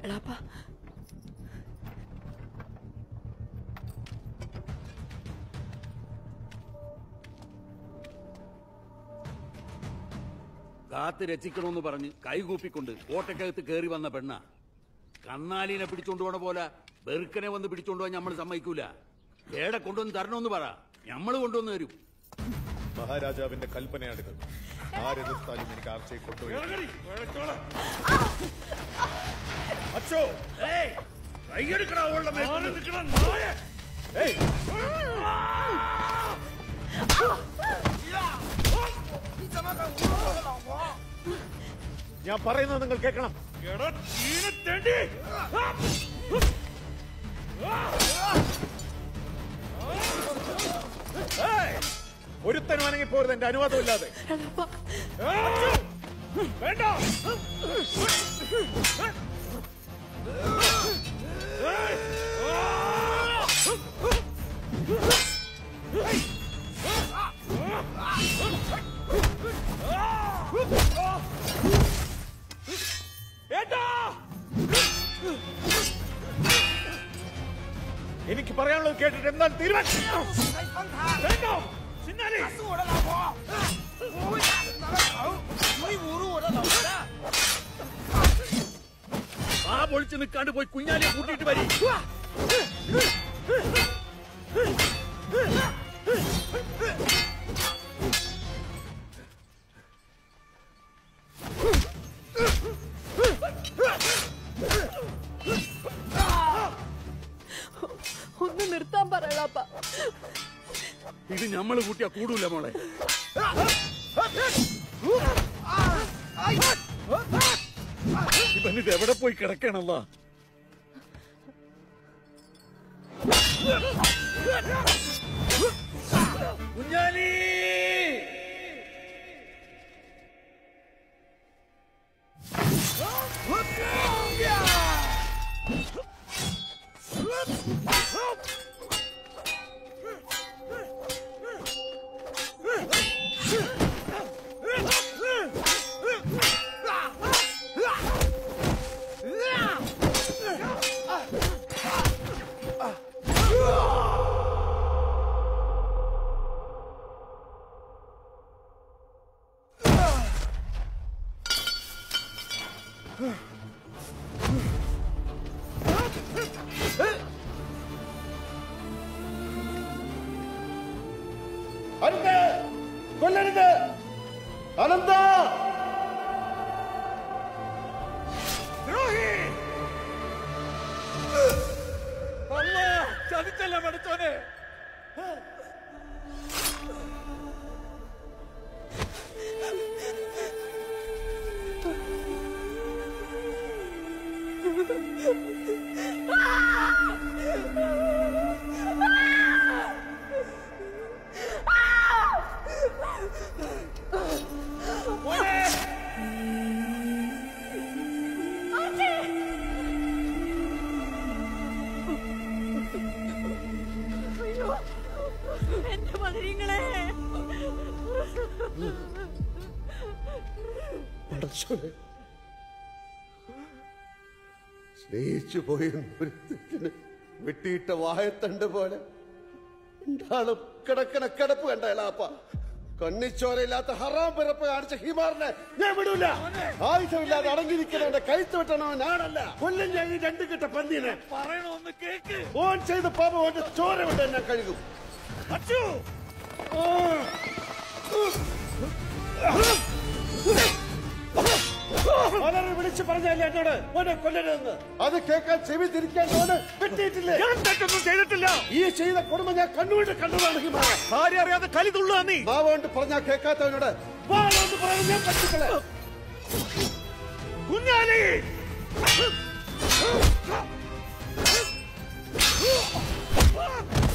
എളാപ്പ കാത്ത് രക്ഷിക്കണമെന്ന് പറഞ്ഞ് കൈകൂപ്പിക്കൊണ്ട് കോട്ടക്കകത്ത് കയറി വന്ന പെണ്ണ കണ്ണാലിനെ പിടിച്ചോണ്ട് പോണ പോലെ ബെറുക്കനെ വന്ന് പിടിച്ചോണ്ട് പോകാൻ നമ്മൾ സമ്മതിക്കൂല ഏടെ കൊണ്ടുവന്ന് തരണമെന്ന് പറ ഞമ്മള് കൊണ്ടുവന്ന് തരും മഹാരാജാവിന്റെ കൽപ്പനയാണിത് ആരെതിർത്താലും എനിക്ക് ആർച്ചയെ കൊണ്ടുപോയി അച്ചോ കൈയെടുക്കണ ഏയ് ഞാൻ പറയുന്നത് നിങ്ങൾ കേൾക്കണം ഏയ്! ഒരുത്തനും അനങ്ങി പോരുത് എന്റെ അനുവാദം ഇല്ലാതെ എളാപ്പ വേണ്ട എനിക്ക് പറയാനുള്ളത് കേട്ടിട്ട് എന്താണ് തീരുമാനം വേണ്ട ചിന്നാലി ആ പൊളിച്ച് നിൽക്കാണ്ട് പോയി കുഞ്ഞാലിയെ കൂട്ടിയിട്ട് വരി ഒന്ന് നിർത്താൻ പറ എളാപ്പ ഇത് ഞമ്മള് കൂട്ടിയാ കൂടൂല മോളെ ഇവനിത് എവിടെ പോയി കിടക്കണല്ല കുഞ്ഞാലി അരുത് കൊല്ലരുത് അനന്ത ചതിച്ചല്ല പഠിച്ചോനെ അയ്യോ എന്റെ മധുരങ്ങളെ പടച്ചോനെ സ്നേഹിച്ചു പോയ ഒരുത്തിന് വെട്ടിയിട്ട വായത്തണ്ട് പോലെ ഉണ്ടാളും കിടക്കണ കിടപ്പ് കണ്ട എളാപ്പ കണ്ണിച്ചോരയില്ലാത്ത ഹറാം പിറപ്പ് കാണിച്ച ഹിമാറിനെ ഞാൻ വിടൂല ആയുധമില്ലാതെ അടങ്ങിയിരിക്കുന്നവന്റെ കഴുത്ത് വെട്ടണവൻ ഞാനല്ല കൊല്ലം ഞാൻ ഈ രണ്ട് കിട്ട പന്നീനെ പറയണോന്ന് കേക്ക് ഓൻ ചെയ്ത പാപം ഓന്റെ ചോര കൊണ്ട് ഞാൻ കഴുകും അച്ചു വളരെ വിളിച്ചു പറഞ്ഞല്ലേ എന്നോട് ഓനെ കൊല്ലരുതെന്ന് അത് കേൾക്കാൻ ചെവി തിരിക്കാൻ ഓന് വെട്ടിയിട്ടില്ലേ ഞാൻ തെറ്റൊന്നും ചെയ്തിട്ടില്ല ഈ ചെയ്ത കുടുംബം ഞാൻ കണ്ണുകൊണ്ട് കണ്ടതാണ് ഹിമാറ ആരും അറിയാതെ കലി തുള്ളുക നീ മാവോണ്ട് പറഞ്ഞാ കേൾക്കാത്തവനോട് വാളോണ്ട് പറയാൻ ഞാൻ പറ്റിക്കളെ കുഞ്ഞാലി ആ